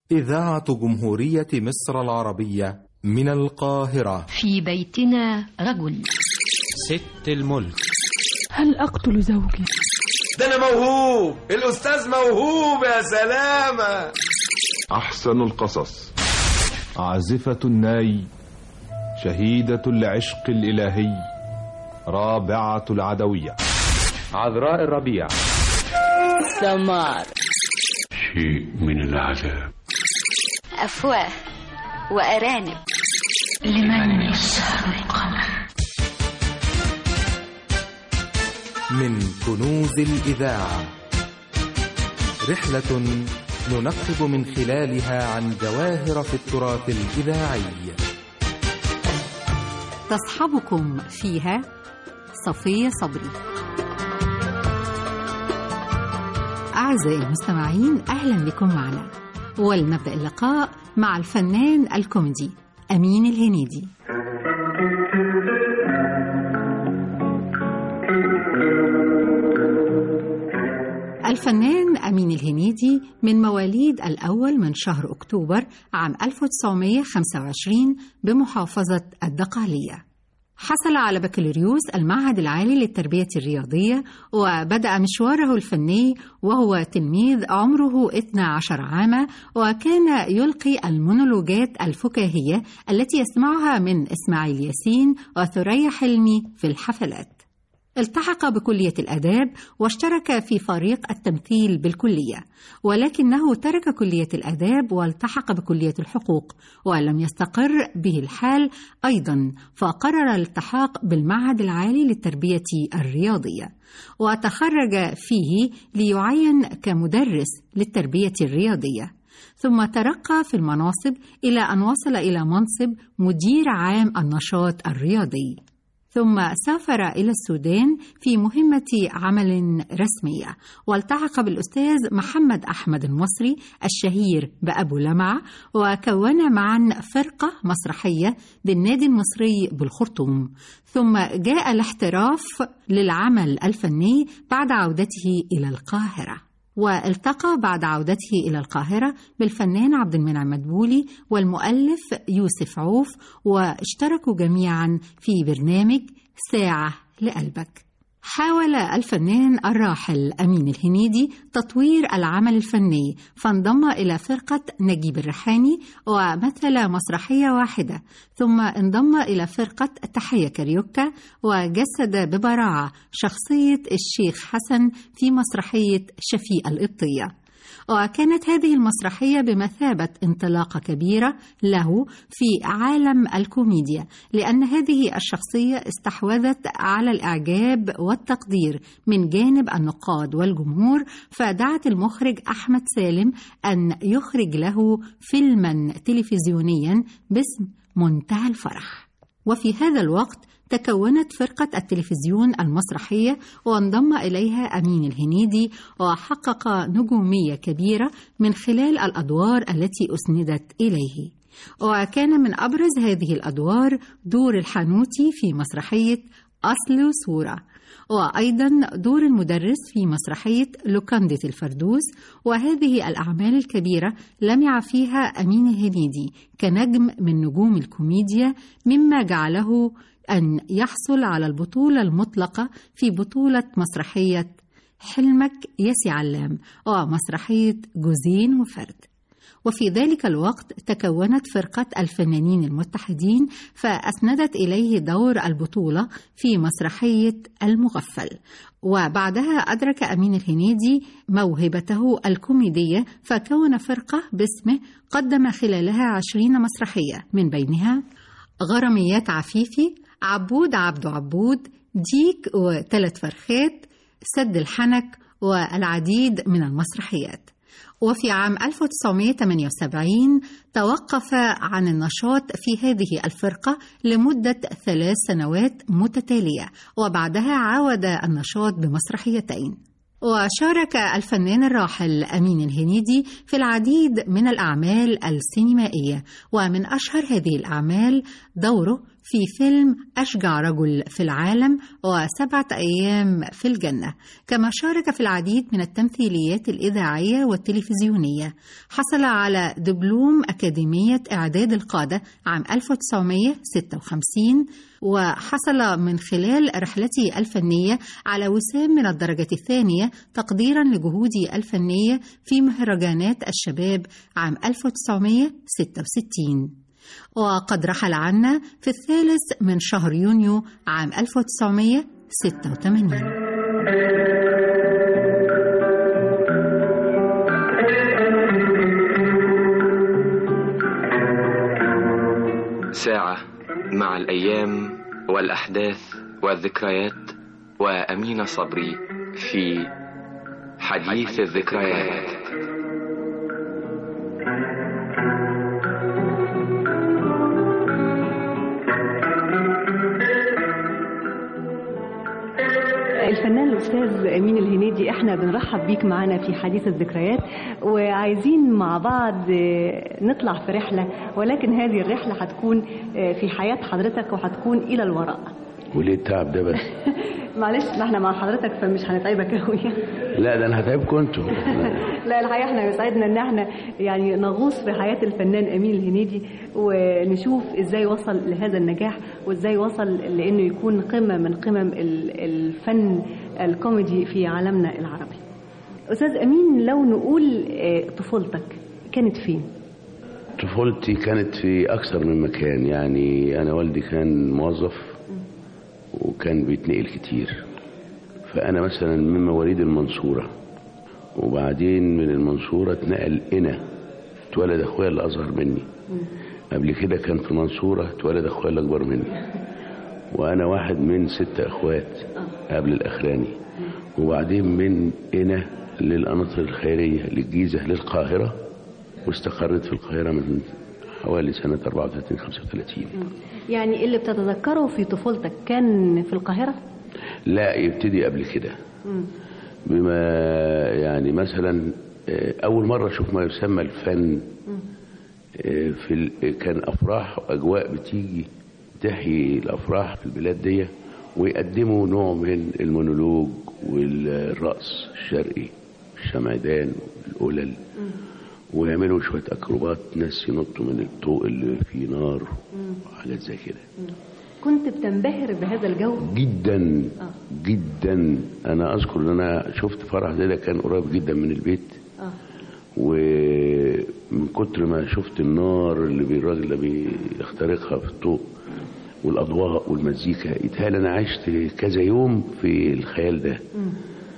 إذاعة جمهورية مصر العربية من القاهرة في بيتنا رجل ست الملك هل أقتل زوجي؟ ده أنا موهوب الأستاذ موهوب يا سلامة أحسن القصص عازفة الناي شهيدة العشق الإلهي رابعة العدوية عذراء الربيع سمار شيء من العذاب أفواه وأرانب لمن يسهر القمر من كنوز الإذاعة رحلة ننقب من خلالها عن جواهر في التراث الإذاعي تصحبكم فيها صفية صبري أعزائي المستمعين أهلا بكم معنا ولنبدأ اللقاء مع الفنان الكوميدي أمين الهنيدي الفنان أمين الهنيدي من مواليد الأول من شهر أكتوبر عام 1925 بمحافظة الدقهلية حصل على بكالوريوس المعهد العالي للتربية الرياضية وبدأ مشواره الفني وهو تلميذ عمره 12 عاما وكان يلقي المونولوجات الفكاهية التي يسمعها من إسماعيل ياسين وثريا حلمي في الحفلات التحق بكلية الآداب واشترك في فريق التمثيل بالكلية ولكنه ترك كلية الآداب والتحق بكلية الحقوق ولم يستقر به الحال أيضا فقرر الالتحاق بالمعهد العالي للتربية الرياضية وتخرج فيه ليعين كمدرس للتربية الرياضية ثم ترقى في المناصب إلى أن وصل إلى منصب مدير عام النشاط الرياضي ثم سافر إلى السودان في مهمة عمل رسمية والتحق بالأستاذ محمد أحمد المصري الشهير بأبو لمعة وكون معا فرقة مسرحية بالنادي المصري بالخرطوم ثم جاء الاحتراف للعمل الفني بعد عودته إلى القاهرة والتقى بعد عودته إلى القاهرة بالفنان عبد المنعم مدبولي والمؤلف يوسف عوف واشتركوا جميعا في برنامج ساعة لقلبك حاول الفنان الراحل أمين الهنيدي تطوير العمل الفني فانضم إلى فرقة نجيب الريحاني ومثل مسرحية واحدة ثم انضم إلى فرقة تحية كاريوكا وجسد ببراعة شخصية الشيخ حسن في مسرحية شفيق القبطية وكانت هذه المسرحية بمثابة انطلاقة كبيرة له في عالم الكوميديا لأن هذه الشخصية استحوذت على الإعجاب والتقدير من جانب النقاد والجمهور فدعت المخرج أحمد سالم أن يخرج له فيلما تلفزيونيا باسم منتهى الفرح وفي هذا الوقت تكونت فرقة التلفزيون المسرحية وانضم إليها أمين الهنيدي وحقق نجومية كبيرة من خلال الأدوار التي أسندت إليه وكان من أبرز هذه الأدوار دور الحانوتي في مسرحية أصل وصورة وأيضا دور المدرس في مسرحية لوكاندة الفردوس وهذه الأعمال الكبيرة لمع فيها أمين الهنيدي كنجم من نجوم الكوميديا مما جعله أن يحصل على البطولة المطلقة في بطولة مسرحية حلمك ياسي علام ومسرحية جوزين وفرد وفي ذلك الوقت تكونت فرقة الفنانين المتحدين فأسندت إليه دور البطولة في مسرحية المغفل وبعدها أدرك أمين الهنيدي موهبته الكوميدية فكون فرقة باسمه قدم خلالها عشرين مسرحية من بينها غراميات عفيفي عبود عبده عبود ديك وثلاث فرخات سد الحنك والعديد من المسرحيات وفي عام 1978 توقف عن النشاط في هذه الفرقة لمدة ثلاث سنوات متتالية وبعدها عاود النشاط بمسرحيتين وشارك الفنان الراحل أمين الهنيدي في العديد من الأعمال السينمائية ومن أشهر هذه الأعمال دوره في فيلم أشجع رجل في العالم وسبعة أيام في الجنة كما شارك في العديد من التمثيليات الإذاعية والتلفزيونية حصل على دبلوم أكاديمية إعداد القادة عام 1956 وحصل من خلال رحلته الفنية على وسام من الدرجة الثانية تقديرا لجهوده الفنية في مهرجانات الشباب عام 1966 وقد رحل عنا في الثالث من شهر يونيو عام 1986 ساعة مع الأيام والأحداث والذكريات وأمين صبري في حديث الذكريات الفنان الاستاذ امين الهنيدي احنا بنرحب بيك معنا في حديث الذكريات وعايزين مع بعض نطلع في رحله ولكن هذه الرحله هتكون في حياه حضرتك وهتكون الى الوراء وليه التعب ده بس معلش ما احنا مع حضرتك فمش هنتعبك قوي لا ده انا هتعبكم انتوا لا الحقيقه احنا يسعدنا ان احنا يعني نغوص في حياه الفنان امين الهنيدي ونشوف ازاي وصل لهذا النجاح وازاي وصل لانه يكون قمه من قمم الفن الكوميدي في عالمنا العربي. استاذ امين لو نقول طفولتك كانت فين؟ طفولتي كانت في اكثر من مكان يعني انا والدي كان موظف وكان بيتنقل كتير فأنا مثلا من مواليد المنصورة وبعدين من المنصورة اتنقل هنا اتولد أخويا اللي أصغر مني قبل كده كان في المنصورة اتولد أخويا اللي أكبر مني وأنا واحد من ست أخوات قبل الأخراني وبعدين من هنا للقناطر الخيرية للجيزة للقاهرة واستقرت في القاهرة من حوالي سنة 34 35 يعني اللي بتتذكره في طفولتك كان في القاهرة؟ لا يبتدي قبل كده بما يعني مثلا أول مرة أشوف ما يسمى الفن في ال... كان أفراح وأجواء بتيجي تحيي الأفراح في البلاد دي ويقدموا نوع من المونولوج والرقص الشرقي الشمعدان والقلل ويعملوا شوية أكروبات ناس ينطوا من الطوق اللي فيه نار وحاجات زي كده كنت بتنبهر بهذا الجو جدا آه. جدا أنا أذكر إن أنا شفت فرح زي ده كان قريب جدا من البيت آه. ومن كتر ما شفت النار اللي الراجل بيخترقها في الطوق والأضواء والمزيكا يتهيألي أنا عشت كذا يوم في الخيال ده م.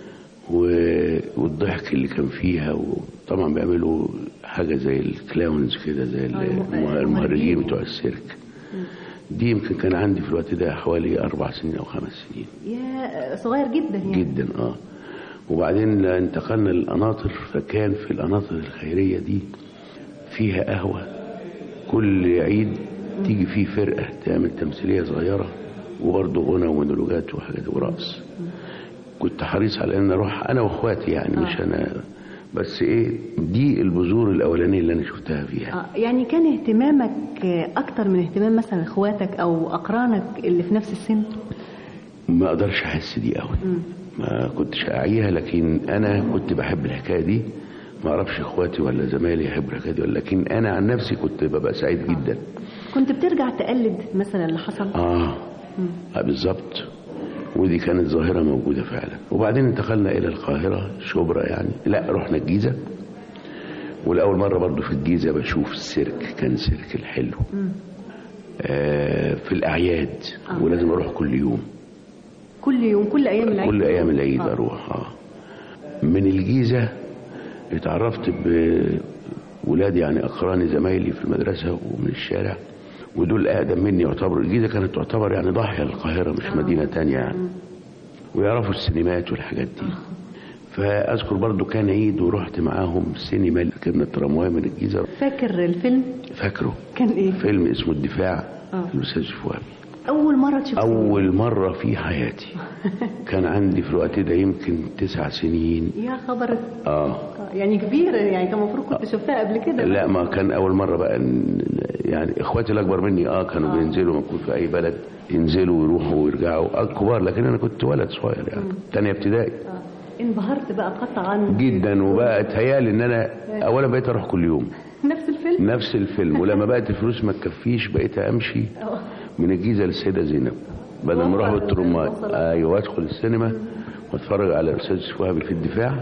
والضحك اللي كان فيها وطبعا بيعملوا حاجة زي الكلاونز كده زي المهرجين بتوع السيرك دي يمكن كان عندي في الوقت ده حوالي أربع سنين أو خمس سنين يا صغير جدا يعني جدا اه وبعدين انتقلنا للقناطر فكان في القناطر الخيرية دي فيها قهوة كل عيد تيجي فيه فرقة تعمل تمثيلية صغيرة وبرضه غنى ومونولوجات وحاجات ورقص كنت حريص على ان اروح انا واخواتي يعني آه. مش انا بس ايه دي البذور الاولانيه اللي انا شفتها فيها آه يعني كان اهتمامك اكتر من اهتمام مثلا اخواتك او اقرانك اللي في نفس السن ما اقدرش احس دي قوي ما كنتش اعيها لكن انا كنت بحب الحكايه دي ما اعرفش اخواتي ولا زمايلي يحبوا الحكايه دي لكن انا عن نفسي كنت ببقى سعيد آه. جدا كنت بترجع تقلد مثلا اللي حصل اه, آه بالظبط ودي كانت ظاهرة موجودة فعلا وبعدين انتقلنا إلى القاهرة شبرا يعني لا رحنا الجيزة والأول مرة برضو في الجيزة بشوف السيرك كان سيرك الحلو آه في الأعياد آه. ولازم أروح كل يوم كل يوم كل أيام العيد كل أيام العيد آه. أروح آه. من الجيزة اتعرفت بولادي يعني أقراني زمايلي في المدرسة ومن الشارع ودول اقدم مني يعتبروا الجيزه كانت تعتبر يعني ضاحيه للقاهره مش مدينه تانية يعني ويعرفوا السينمات والحاجات دي فاذكر برضو كان عيد ورحت معاهم سينما ركبنا الترامواي من الجيزه فاكر الفيلم فاكره كان ايه فيلم اسمه الدفاع آه. الاستاذ فؤاد اول مره تشوف اول مره في حياتي كان عندي في الوقت ده يمكن تسع سنين يا خبر اه يعني كبير يعني كان المفروض كنت شفتها قبل كده لا ما كان اول مره بقى ن- يعني اخواتي الاكبر مني اه كانوا آه. بينزلوا ما كنت في اي بلد ينزلوا ويروحوا ويرجعوا الكبار لكن انا كنت ولد صغير يعني تانية ابتدائي آه. انبهرت بقى قطعا جدا وبقى اتهيالي ان انا اولا بقيت اروح كل يوم نفس الفيلم نفس الفيلم ولما بقت الفلوس ما تكفيش بقيت امشي من الجيزه للسيده زينب بدل ما اروح بالترماي ايوه ادخل السينما واتفرج على الاستاذ يوسف وهبي في الدفاع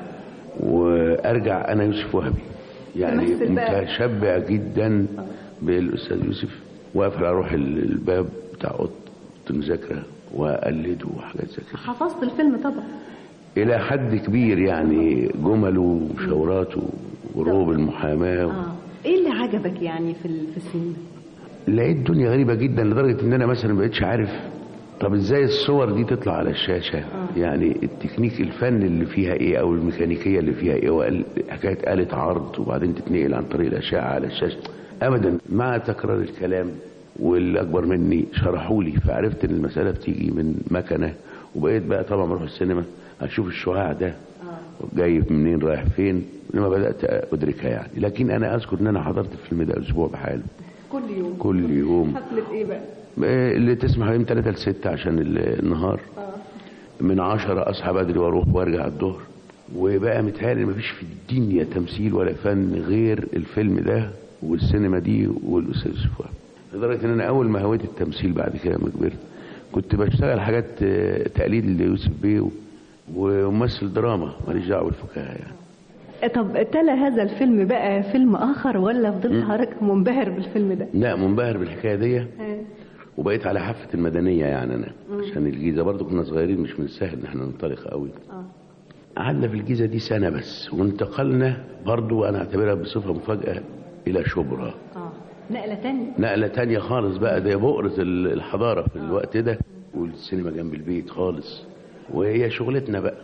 وارجع انا يوسف وهبي يعني تمثل بقى. متشبع جدا بالاستاذ يوسف واقف على روح الباب بتاع اوضه المذاكره واقلده وحاجات زي كده حفظت الفيلم طبعا الى حد كبير يعني جمله وشوراته وروب المحاماه و... اه ايه اللي عجبك يعني في ال- في السينما لقيت الدنيا غريبه جدا لدرجه ان انا مثلا ما بقتش عارف طب ازاي الصور دي تطلع على الشاشه يعني التكنيك الفن اللي فيها ايه او الميكانيكيه اللي فيها ايه وقال- حكايه آلة عرض وبعدين تتنقل عن طريق الاشعه على الشاشه ابدا مع تكرار الكلام واللي اكبر مني شرحوا لي فعرفت ان المساله بتيجي من مكنه وبقيت بقى طبعا بروح السينما اشوف الشعاع ده جاي منين رايح فين لما بدات ادركها يعني لكن انا اذكر ان انا حضرت الفيلم ده اسبوع بحاله كل يوم كل يوم حفله ايه بقى آه، اللي تسمح من 3 ل 6 عشان ال- النهار من 10 اصحى بدري واروح وارجع الظهر وبقى متهيألي مفيش في الدنيا تمثيل ولا فن غير الفيلم ده والسينما دي والاستاذ يوسف وهبي. لدرجه ان انا اول ما هويت التمثيل بعد كده لما كبرت كنت بشتغل حاجات آه، تقليد ليوسف بيه و- وممثل دراما ماليش دعوه بالفكاهه يعني طب تلا هذا الفيلم بقى فيلم اخر ولا فضلت مم. حضرتك منبهر بالفيلم ده لا منبهر بالحكايه دي آه. وبقيت على حافه المدنيه يعني انا مم. عشان الجيزه برضو كنا صغيرين مش من السهل ان احنا ننطلق قوي اه قعدنا في الجيزه دي سنه بس وانتقلنا برضو انا اعتبرها بصفه مفاجاه الى شبرا اه نقله تانية نقله تانية خالص بقى ده بؤره ال- الحضاره في الوقت ده والسينما جنب البيت خالص وهي شغلتنا بقى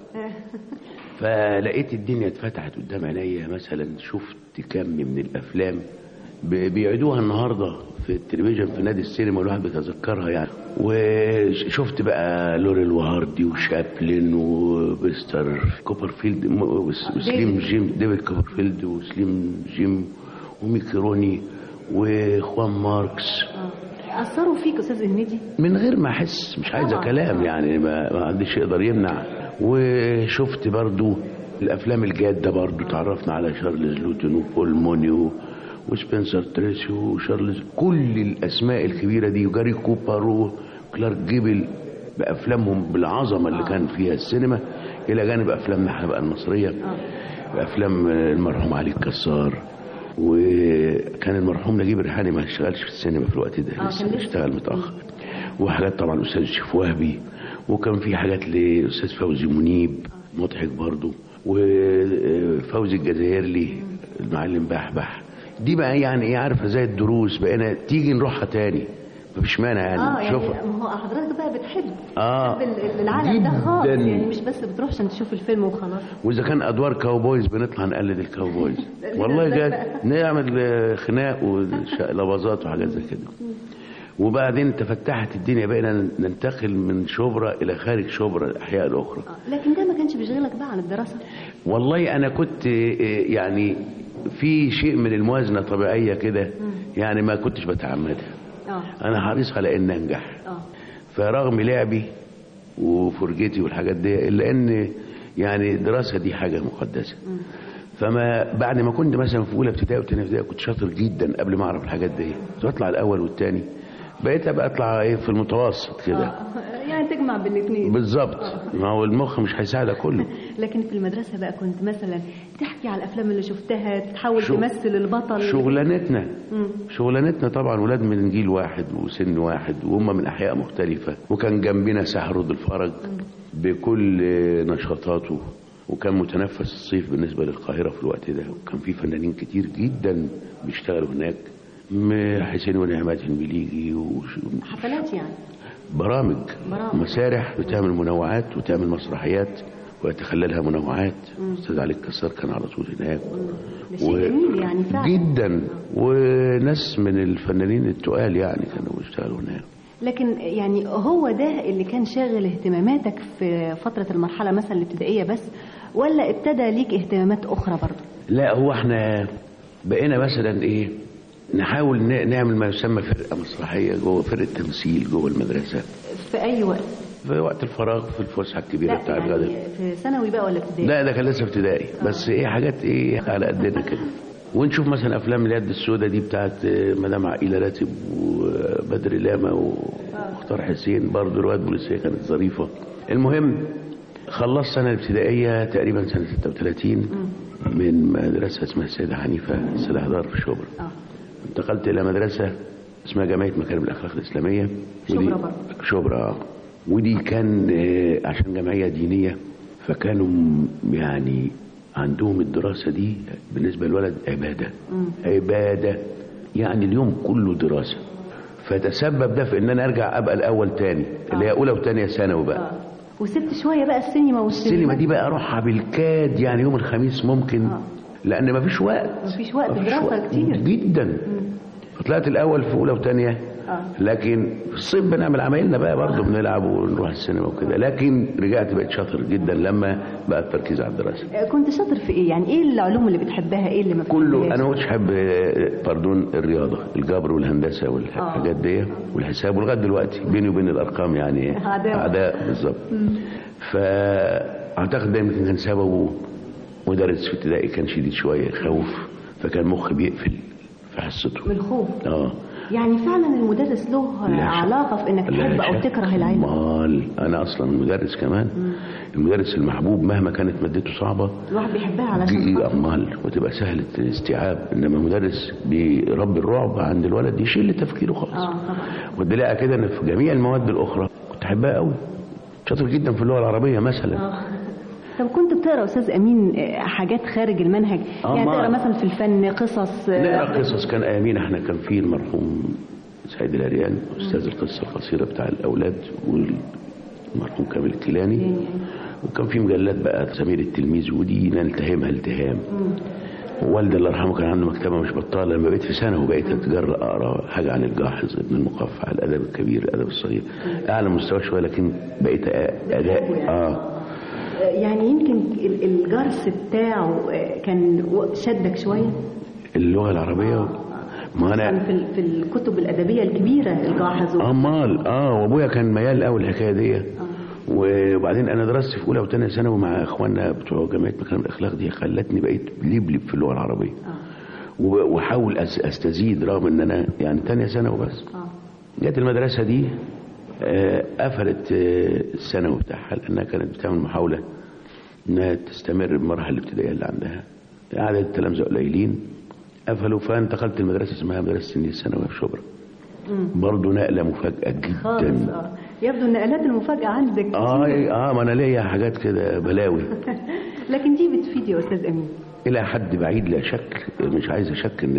فلقيت الدنيا اتفتحت قدام عينيا مثلا شفت كم من الافلام ب- بيعيدوها النهارده في التلفزيون في نادي السينما الواحد بيتذكرها يعني وشفت بقى لوريل وهاردي وشابلن ومستر كوبرفيلد م- وس- وسليم جيم ديفيد كوبرفيلد وسليم جيم وميكروني واخوان ماركس اثروا فيك استاذ هنيدي من غير ما احس مش عايزه طبعاً. كلام يعني ما, ما عنديش يقدر يمنع وشفت برضو الافلام الجاده برضو تعرفنا على شارلز لوتون وبول مونيو وسبنسر تريسي وشارلز كل الاسماء الكبيره دي وجاري كوبر وكلارك جيبل بافلامهم بالعظمه اللي كان فيها السينما الى جانب افلامنا احنا بقى المصريه افلام المرحوم علي الكسار وكان المرحوم نجيب الريحاني ما اشتغلش في السينما في الوقت ده آه، لسه كان لسه. بيشتغل متاخر وحاجات طبعا الاستاذ شيف وهبي وكان في حاجات لاستاذ فوزي منيب مضحك برضه وفوزي الجزائري المعلم بحبح دي بقى يعني ايه عارفه زي الدروس بقينا تيجي نروحها تاني مفيش مانع يعني اه يعني نشوفها ما هو حضرتك بقى بتحب اه بتحب ال- العالم ده خالص جداً. يعني مش بس بتروح عشان تشوف الفيلم وخلاص واذا كان ادوار كاوبويز بنطلع نقلد الكاوبويز والله إزاي جاد بقى؟ نعمل آه، خناق ولبظات وحاجات زي كده وبعدين تفتحت الدنيا بقينا ننتقل من شبرا الى خارج شبرا الاحياء الاخرى لكن ده ما كانش بيشغلك بقى عن الدراسه والله انا كنت آه، يعني في شيء من الموازنه طبيعيه كده يعني ما كنتش بتعمدها اه انا حريص على ان انجح اه فرغم لعبي وفرجتي والحاجات دي الا ان يعني الدراسه دي حاجه مقدسه فما بعد ما كنت مثلا في اولى ابتدائي وثانيه ابتدائي كنت شاطر جدا قبل ما اعرف الحاجات دي كنت بطلع الاول والثاني بقيت ابقى اطلع ايه في المتوسط كده آه. يعني تجمع بين الاثنين بالظبط ما هو المخ مش هيساعدك كله لكن في المدرسه بقى كنت مثلا تحكي على الافلام اللي شفتها تحاول شو- تمثل البطل شغلانتنا مم. شغلانتنا طبعا ولاد من جيل واحد وسن واحد وهم من احياء مختلفه وكان جنبنا سحرود الفرج بكل نشاطاته وكان متنفس الصيف بالنسبه للقاهره في الوقت ده وكان في فنانين كتير جدا بيشتغلوا هناك م- حسين ونعمات المليجي وش- حفلات يعني برامج برامج. مسارح بتعمل منوعات وتعمل مسرحيات ويتخللها منوعات مم. استاذ علي الكسار كان على طول هناك ده شيء جميل يعني فعلا جدا وناس من الفنانين التقال يعني كانوا بيشتغلوا هناك لكن يعني هو ده اللي كان شاغل اهتماماتك في فترة المرحلة مثلا الابتدائية بس ولا ابتدى ليك اهتمامات أخرى برضه لا هو احنا بقينا مثلا ايه نحاول ن- نعمل ما يسمى فرقة مسرحية جوه فرقة تمثيل جوه المدرسة في أي وقت في وقت الفراغ في الفسحة الكبيرة لا بتاع الغداء يعني في ثانوي بقى ولا ابتدائي لا ده كان لسه ابتدائي بس ايه حاجات ايه على قدنا كده ونشوف مثلا افلام اليد السوداء دي بتاعت مدام عقيله راتب وبدر لاما ومختار حسين برضه روايات بوليسيه كانت ظريفه المهم خلصت سنه الابتدائيه تقريبا سنه 36 من مدرسه اسمها السيده حنيفه سلاح دار في شبرا انتقلت الى مدرسه اسمها جمعيه مكارم الاخلاق الاسلاميه شبرا ودي- برضه. شبرا آه. ودي كان آه، عشان جمعيه دينيه فكانوا م- يعني عندهم الدراسه دي بالنسبه للولد عباده عباده يعني اليوم كله دراسه فتسبب ده في ان انا ارجع ابقى الاول تاني اللي هي اولى وثانيه ثانوي بقى وسبت شوية بقى السينما والسينما السينما دي بقى اروحها بالكاد يعني يوم الخميس ممكن لان مفيش وقت مفيش وقت مفيش دراسة وقت كتير جدا فطلعت الاول في اولى وثانيه آه. لكن في الصيف بنعمل عمايلنا بقى برضه بنلعب ونروح السينما وكده لكن رجعت بقيت شاطر جدا لما بقى التركيز على الدراسه آه، كنت شاطر في ايه يعني ايه العلوم اللي بتحبها ايه اللي ما كله بتحبهاش؟ انا ما كنتش احب باردون الرياضه الجبر والهندسه والحاجات دي والحساب ولغايه دلوقتي بيني وبين الارقام يعني عداوة. اعداء بالظبط فاعتقد ده يمكن كان سببه مدرس في ابتدائي كان شديد شويه يخوف فكان مخي بيقفل في حصته من الخوف اه يعني فعلا المدرس له لا شك. علاقة في انك لا تحب او شك. تكره العلم امال انا اصلا مدرس كمان المدرس المحبوب مهما كانت مادته صعبه الواحد بيحبها علشان دي خاطر. امال وتبقى سهله الاستيعاب انما مدرس بيربي الرعب عند الولد يشيل تفكيره خالص اه طبعا والدليل على كده ان في جميع المواد الاخرى كنت احبها قوي شاطر جدا في اللغه العربيه مثلا آه. طب كنت بتقرا استاذ امين آه، حاجات خارج المنهج آه، يعني ما- تقرا مثلا في الفن قصص آه، نقرا قصص كان ايامينا احنا كان في المرحوم سعيد العريان استاذ القصه القصيره بتاع الاولاد والمرحوم كامل الكيلاني وكان في مجلات بقى سمير التلميذ ودي نلتهمها التهام والدي الله يرحمه كان عنده مكتبه مش بطاله لما بقيت في ثانوي وبقيت اتجرأ اقرا حاجه عن الجاحظ ابن المقفع الادب الكبير الادب الصغير اعلى مستوى شويه لكن بقيت أ- اداء اه يعني يمكن ال- الجرس بتاعه آه، كان و- شدك شويه اللغه العربيه ما كان انا في ال- في الكتب الادبيه الكبيره الجاحظ امال اه وابويا كان ميال قوي الحكايه دي وبعدين انا درست في اولى وثانيه ثانوي مع اخواننا بتوع جمعيه مكارم الاخلاق دي خلتني بقيت لبلب في اللغه العربيه وب- واحاول أس- استزيد رغم ان انا يعني ثانيه ثانوي بس جت المدرسه دي آه، قفلت آه، الثانوي بتاعها لانها كانت بتعمل محاوله انها تستمر بالمراحل الابتدائيه اللي عندها عدد التلامذه قليلين قفلوا فانتقلت لمدرسه اسمها مدرسه النيل الثانويه في شبرا برضه نقله مفاجاه خالص جدا اه يبدو النقلات المفاجاه عندك اه كتير. اه ما انا ليا حاجات كده بلاوي لكن دي بتفيد يا استاذ امين الى حد بعيد لا شك مش عايز اشك ان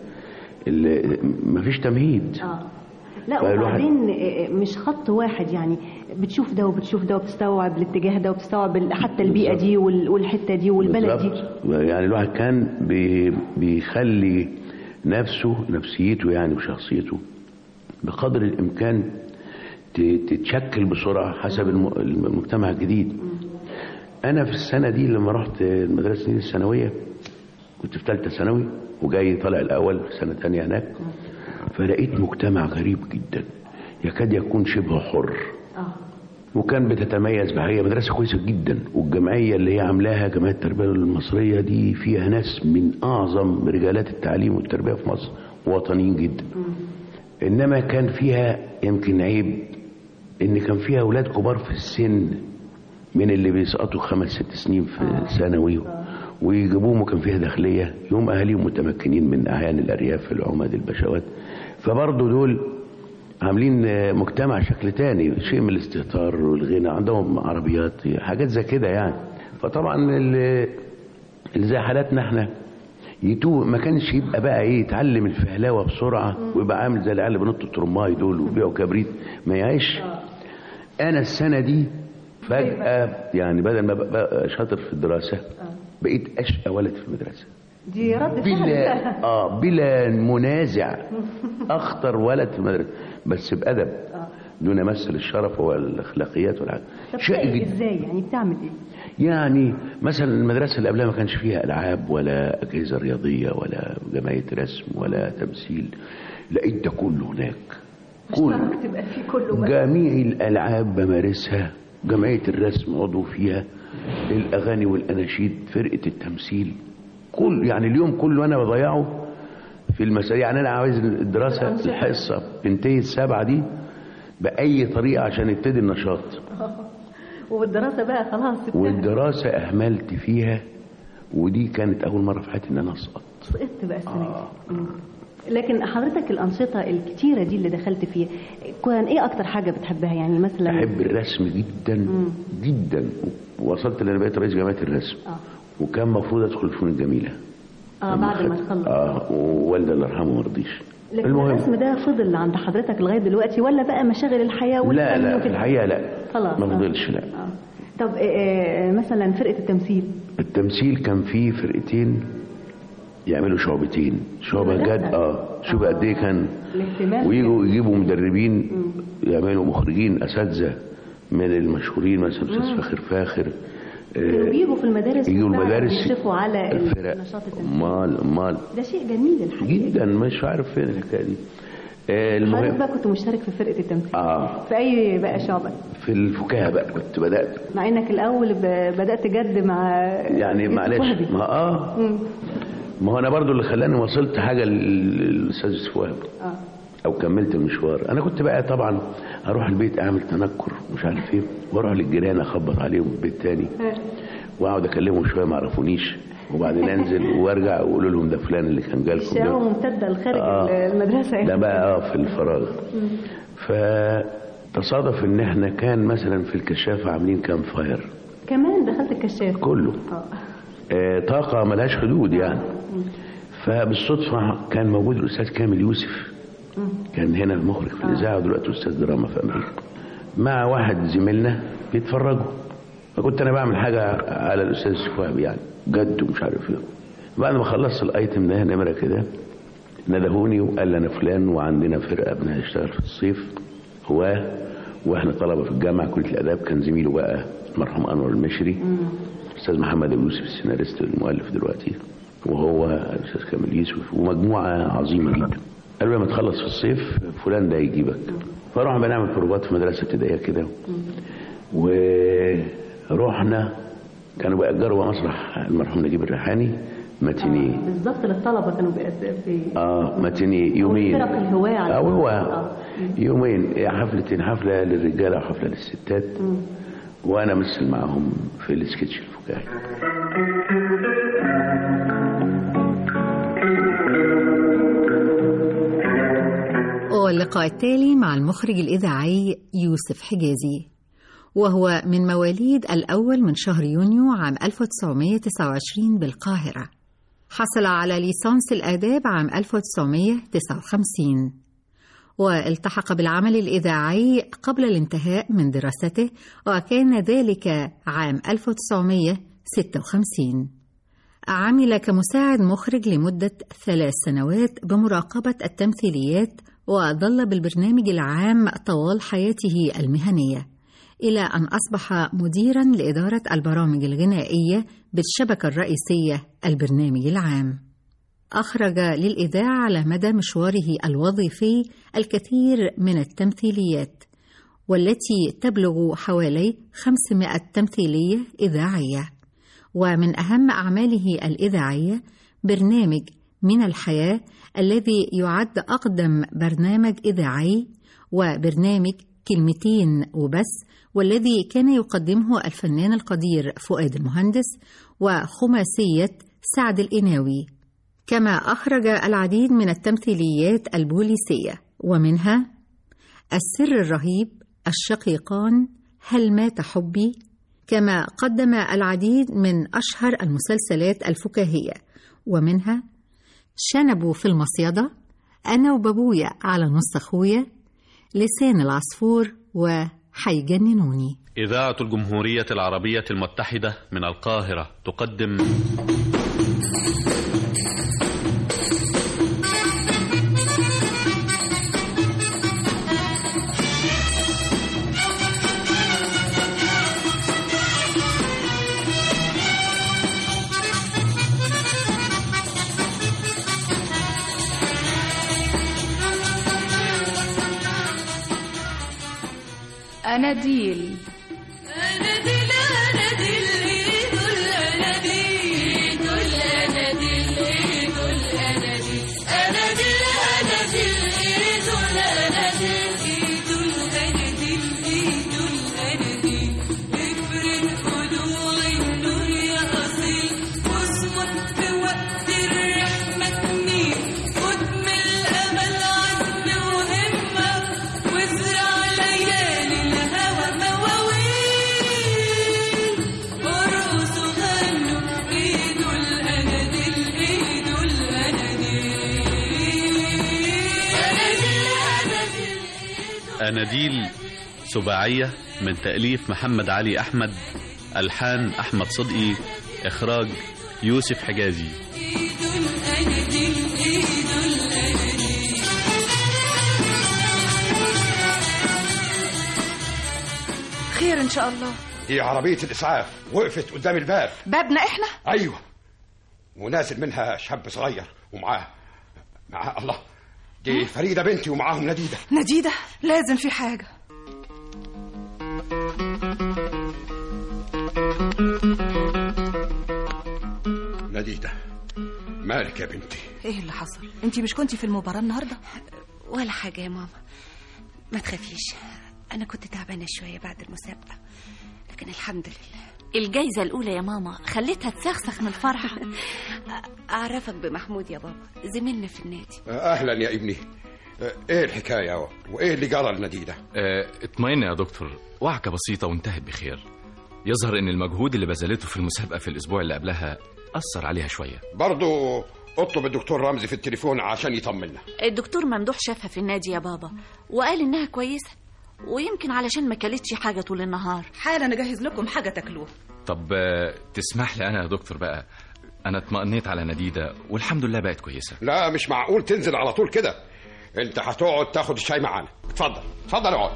ال- مفيش تمهيد اه لا فالواحد- وبعدين آه، مش خط واحد يعني بتشوف ده وبتشوف ده وبتستوعب الاتجاه ده وبتستوعب ال- حتى البيئه دي وال- والحته دي والبلد دي بالظبط. يعني الواحد كان بي بيخلي نفسه نفسيته يعني وشخصيته بقدر الامكان ت- تتشكل بسرعه حسب الم- المجتمع الجديد انا في السنه دي لما رحت المدرسه دي الثانويه كنت في ثالثه ثانوي وجاي طالع الاول في سنه ثانيه هناك فلقيت مجتمع غريب جدا يكاد يكون شبه حر وكان بتتميز بهي مدرسه كويسه جدا والجمعيه اللي هي عاملاها جمعيه التربيه المصريه دي فيها ناس من اعظم رجالات التعليم والتربيه في مصر وطنيين جدا انما كان فيها يمكن عيب ان كان فيها اولاد كبار في السن من اللي بيسقطوا خمس ست سنين في ثانوي ويجيبوهم وكان فيها داخليه يوم اهاليهم متمكنين من اعيان الارياف العمد البشوات فبرضه دول عاملين آه، مجتمع شكل تاني شيء من الاستهتار والغنى عندهم عربيات حاجات زي كده يعني فطبعا اللي اللي زي حالاتنا احنا يتوه ما كانش يبقى بقى ايه يتعلم الفهلاوه بسرعه ويبقى عامل زي العيال اللي بينطوا الترماي دول وبيعوا كبريت ما يعيش انا السنه دي فجاه يعني بدل ما بقى شاطر في الدراسه بقيت اشقى ولد في المدرسه دي رد بلا اه بلا منازع اخطر ولد في المدرسه بس بادب دون مثل الشرف والاخلاقيات والحاجات طب شيء إيه جدا ازاي يعني بتعمل ايه يعني مثلا المدرسه اللي قبلها ما كانش فيها العاب ولا اجهزه رياضيه ولا جمعيه رسم ولا تمثيل لقيت ده كله هناك كله اشترك تبقى في كله بقى. جميع الالعاب بمارسها جمعيه الرسم عضو فيها الاغاني والاناشيد فرقه التمثيل كل يعني اليوم كله انا بضيعه في المسائل يعني انا عايز الدراسه الأنشطة. الحصه تنتهي السبعه دي باي طريقه عشان يبتدي النشاط والدراسه بقى خلاص سبتها. والدراسه اهملت فيها ودي كانت اول مره في حياتي ان انا اسقط سقطت بقى السنه دي مم. لكن حضرتك الانشطه الكتيره دي اللي دخلت فيها كان ايه اكتر حاجه بتحبها يعني مثلا بحب الرسم جدا جدا وصلت ان انا بقيت رئيس جامعه الرسم اه وكان المفروض ادخل الفنون الجميله اه بعد ما تخلص اه ووالدي الله يرحمه ما رضيش لكن الرسم ده فضل عند حضرتك لغايه دلوقتي ولا بقى مشاغل الحياه لا والفن لا في وكده؟ الحقيقه لا خلاص ما آه. فضلش لا آه. طب آه، آه، مثلا فرقه التمثيل التمثيل كان فيه فرقتين يعملوا شعبتين شعبة جد اه شوف قد ايه كان الاهتمام ويجوا يجيبوا مدربين يعملوا مخرجين اساتذه من المشهورين مثلا استاذ فاخر فاخر كانوا آه، بيجوا في المدارس يجوا وفعلا المدارس يشرفوا على الفرق النشاط التمثيلي امال امال ده شيء جميل الحقيقه جدا مش عارف فين الحكايه دي آه، حضرتك المهم بقى كنت مشترك في فرقه التمثيل اه في اي بقى شعبه في الفكاهه بقى كنت بدات مع انك الاول ب- بدات جد مع يعني يوسف معلش وهبي. ما اه مم. ما هو انا برضو اللي خلاني وصلت حاجه لل- للاستاذ يوسف وهبي اه او كملت المشوار انا كنت بقى طبعا اروح البيت اعمل تنكر مش عارف ايه واروح للجيران اخبط عليهم في البيت تاني واقعد اكلمهم شويه ما عرفونيش وبعدين انزل وارجع واقول لهم ده فلان اللي كان جالكم الشقاوه ده ممتده لخارج آه. المدرسه يعني ده بقى اه في الفراغ مم. فتصادف ان احنا كان مثلا في الكشافه عاملين كام فاير كمان دخلت الكشاف كله اه آه، طاقة ملهاش حدود يعني فبالصدفة كان موجود الأستاذ كامل يوسف كان هنا مخرج في الإذاعة ودلوقتي أستاذ دراما في أمريكا مع واحد زميلنا بيتفرجوا فكنت أنا بعمل حاجة على الأستاذ يوسف وهبي يعني جد ومش عارف إيه بعد ما خلصت الأيتم ده نمرة كده ندهوني وقال لي أنا فلان وعندنا فرقة بنشتغل في الصيف هو واحنا طلبة في الجامعة كلية الآداب كان زميله بقى المرحوم أنور المشري الاستاذ محمد ابو يوسف السيناريست المؤلف دلوقتي وهو الاستاذ كامل يوسف ومجموعه عظيمه جدا قالوا لما تخلص في الصيف فلان ده يجيبك فرحنا بنعمل بروفات في مدرسه ابتدائيه كده ورحنا كانوا بيأجروا بقى مسرح المرحوم نجيب الريحاني ماتينيه بالظبط للطلبه كانوا بي- بي- اه ماتينيه يومين فرق الهواة على اه هو آه. يومين حفلتين حفله للرجاله وحفله للستات وانا مثل معاهم في السكتش الفكاهي واللقاء التالي مع المخرج الإذاعي يوسف حجازي وهو من مواليد الأول من شهر يونيو عام 1929 بالقاهرة حصل على ليسانس الآداب عام 1959 والتحق بالعمل الإذاعي قبل الانتهاء من دراسته وكان ذلك عام 1956 عمل كمساعد مخرج لمدة ثلاث سنوات بمراقبة التمثيليات وظل بالبرنامج العام طوال حياته المهنية إلى أن أصبح مديرا لإدارة البرامج الغنائية بالشبكة الرئيسية البرنامج العام أخرج للإذاعة على مدى مشواره الوظيفي الكثير من التمثيليات والتي تبلغ حوالي 500 تمثيلية إذاعية ومن أهم أعماله الإذاعية برنامج من الحياة الذي يعد أقدم برنامج إذاعي وبرنامج كلمتين وبس والذي كان يقدمه الفنان القدير فؤاد المهندس وخماسية سعد الإناوي كما أخرج العديد من التمثيليات البوليسية ومنها السر الرهيب الشقيقان هل مات حبي كما قدم العديد من أشهر المسلسلات الفكاهية ومنها شنبوا في المصيدة أنا وبابويا على نص أخويا لسان العصفور وحيجننوني إذاعة الجمهورية العربية المتحدة من القاهرة تقدم أناديل أناديل أناديل إيدو الأناديل إيدو الأناديل إيدو الأناديل أناديل أناديل إيدو الأناديل إيدو الأناديل إيدو الأناديل افرد خدوع النور يا أصيل واصمت في وقت الرحمة تميل خد من الأمل عزم وهمة وازرع ليالي الهوى مواويل ارقصوا غنوا ايدوا الاناديل ايدوا الاناديل اناديل أناديل سباعية من تأليف محمد علي أحمد ألحان أحمد صدقي إخراج يوسف حجازي ايدوا الاناديل ايدوا الاناديل خير ان شاء الله دي عربية الإسعاف وقفت قدام الباب بابنا احنا أيوة ونازل منها شاب صغير ومعاه معاه الله دي فريدة بنتي ومعاهم نديدة نديدة لازم في حاجة نديدة مالك يا بنتي ايه اللي حصل انت مش كنتي في المباراة النهاردة ولا حاجة يا ماما ما تخافيش أنا كنت تعبانة شوية بعد المسابقة لكن الحمد لله الجايزة الأولى يا ماما خليتها تسخسخ من الفرحة أعرفك بمحمود يا بابا زميلنا في النادي أهلا يا ابني ايه الحكاية وايه اللي جرى لنديدة اه اطمئن يا دكتور وعكة بسيطة وانتهت بخير يظهر ان المجهود اللي بذلته في المسابقة في الاسبوع اللي قبلها أثر عليها شوية برضو اطلب الدكتور رمزي في التليفون عشان يطمنا الدكتور ممدوح شافها في النادي يا بابا وقال إنها كويسة ويمكن علشان ما كلتش حاجة طول النهار حالا نجهز لكم حاجة تاكلوها طب اه تسمح لي أنا يا دكتور بقى أنا اطمئنيت على نديدة والحمد لله بقت كويسة لا مش معقول تنزل على طول كده انت هتقعد تاخد الشاي معانا اتفضل اتفضل اقعد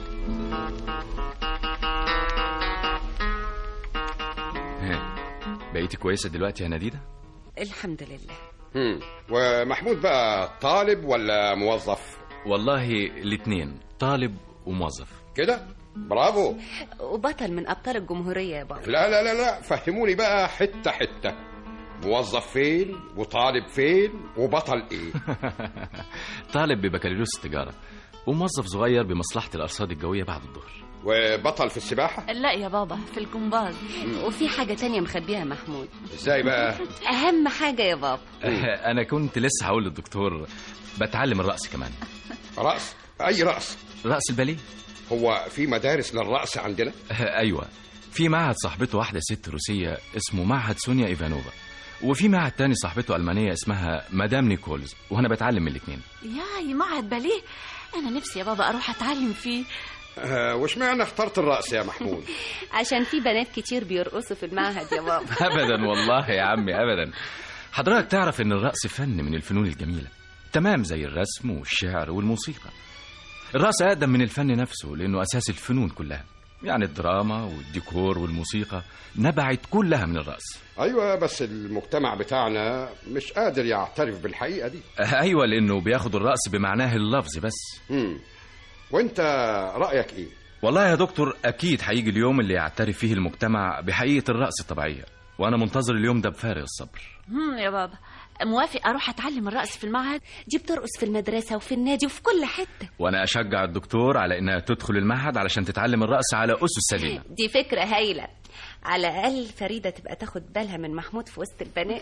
ها، بقيتي كويسة دلوقتي يا نديدة الحمد لله مم. ومحمود بقى طالب ولا موظف والله الاتنين طالب وموظف كده برافو وبطل من أبطال الجمهورية يا بابا لا لا لا لا فهموني بقى حتة حتة موظف فين وطالب فين وبطل ايه طالب ببكالوريوس التجارة وموظف صغير بمصلحة الأرصاد الجوية بعد الظهر وبطل في السباحة لا يا بابا في الجمباز وفي حاجة تانية مخبيها محمود ازاي بقى أهم حاجة يا بابا أنا كنت لسه هقول للدكتور بتعلم الرقص كمان رقص اي رقص رقص الباليه هو في مدارس للرقص عندنا أيوة في معهد صاحبته واحدة ست روسية اسمه معهد سونيا إيفانوفا وفي معهد تاني صاحبته ألمانية اسمها مدام نيكولز وأنا بتعلم من الاتنين ياي معهد باليه أنا نفسي يا بابا أروح أتعلم فيه آه وش معنى اخترت الرقص يا محمود عشان في بنات كتير بيرقصوا في المعهد يا بابا أبدا والله يا عمي أبدا حضرتك تعرف إن الرقص فن من الفنون الجميلة تمام زي الرسم والشعر والموسيقى الرقص أقدم من الفن نفسه لأنه أساس الفنون كلها يعني الدراما والديكور والموسيقى نبعت كلها من الرقص ايوه بس المجتمع بتاعنا مش قادر يعترف بالحقيقة دي أيوة لأنه بياخد الرقص بمعناه اللفظ بس مم. وانت رأيك ايه والله يا دكتور أكيد هيجي اليوم اللي يعترف فيه المجتمع بحقيقة الرقص الطبيعية وأنا منتظر اليوم ده بفارغ الصبر هم يا بابا موافق أروح أتعلم الرقص في المعهد دي بترقص في المدرسة وفي النادي وفي كل حتة وأنا أشجع الدكتور على إنها تدخل المعهد علشان تتعلم الرقص على أسس سليمة دي فكرة هايلة على الأقل فريدة تبقى تاخد بالها من محمود في وسط البنات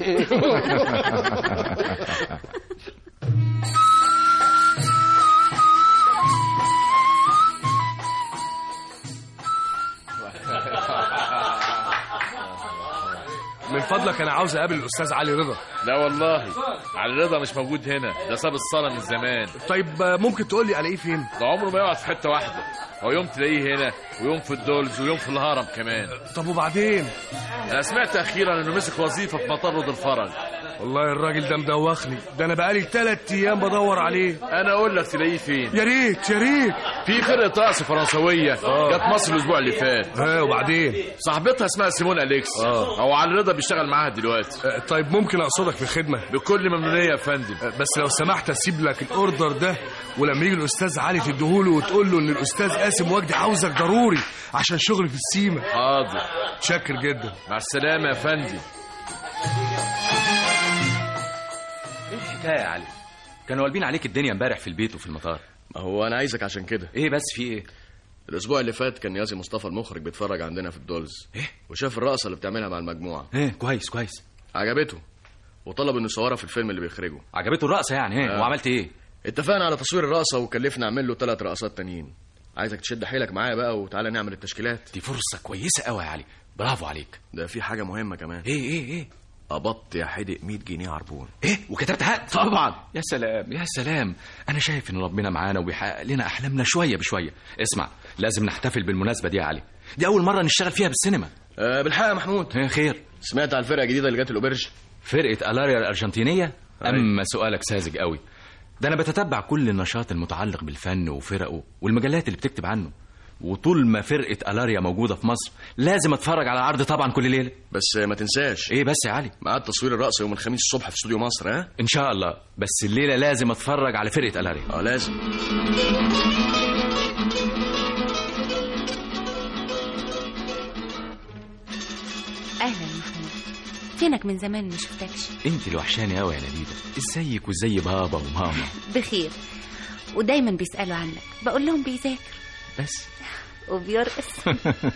من فضلك انا عاوز اقابل الاستاذ علي رضا لا والله علي رضا مش موجود هنا ده ساب الصاله من زمان طيب آه، ممكن تقول لي الاقيه فين ده عمره ما يقعد في حته واحده هو يوم تلاقيه هنا ويوم في الدولز ويوم في الهرم كمان طب وبعدين انا سمعت اخيرا انه مسك وظيفه في مطار رود الفرج والله الراجل ده مدوخني ده انا بقالي ثلاث ايام بدور عليه انا اقول لك تلاقيه فين يا ريت يا ريت في فرقه رقص فرنسويه جت مصر الاسبوع اللي فات ها وبعدين صاحبتها اسمها سيمون اليكس اه او علي رضا بيشتغل معاها دلوقتي طيب ممكن اقصدك في خدمه بكل ممنونيه يا فندم بس لو سمحت اسيب لك الاوردر ده ولما يجي الاستاذ علي تديهوله وتقول له ان الاستاذ قاسم وجدي عاوزك ضروري عشان شغل في السيما حاضر شاكر جدا مع السلامه يا فندم ايه الحكايه يا علي كانوا قلبين عليك الدنيا امبارح في البيت وفي المطار ما هو انا عايزك عشان كده ايه بس في ايه الاسبوع اللي فات كان نيازي مصطفى المخرج بيتفرج عندنا في الدولز ايه وشاف الرقصه اللي بتعملها مع المجموعه ايه كويس كويس عجبته وطلب انه يصورها في الفيلم اللي بيخرجه عجبته الرقصه يعني ايه آه. وعملت ايه اتفقنا على تصوير الرقصه وكلفنا اعمل له ثلاث رقصات تانيين عايزك تشد حيلك معايا بقى وتعالى نعمل التشكيلات دي فرصه كويسه قوي يا علي برافو عليك ده في حاجه مهمه كمان ايه ايه ايه قبضت يا حدق 100 جنيه عربون ايه وكتبت عقد طبعا يا سلام يا سلام انا شايف ان ربنا معانا وبيحقق لنا احلامنا شويه بشويه اسمع لازم نحتفل بالمناسبه دي يا علي دي اول مره نشتغل فيها بالسينما أه بالحق يا محمود ايه خير سمعت على الفرقه الجديده اللي جت الاوبرج فرقه الاريا الارجنتينيه اما سؤالك ساذج قوي ده انا بتتبع كل النشاط المتعلق بالفن وفرقه والمجلات اللي بتكتب عنه وطول ما فرقه الاريا موجوده في مصر لازم اتفرج على العرض طبعا كل ليله بس ما تنساش ايه بس يا علي ميعاد تصوير الرقص يوم الخميس الصبح في استوديو مصر ها ان شاء الله بس الليله لازم اتفرج على فرقه الاريا اه لازم اهلا محمود فينك من زمان ما شفتكش انت اللي وحشاني قوي يا نبيله ازيك وازي بابا وماما بخير ودايما بيسالوا عنك بقول لهم بيذاكر بس وبيرقص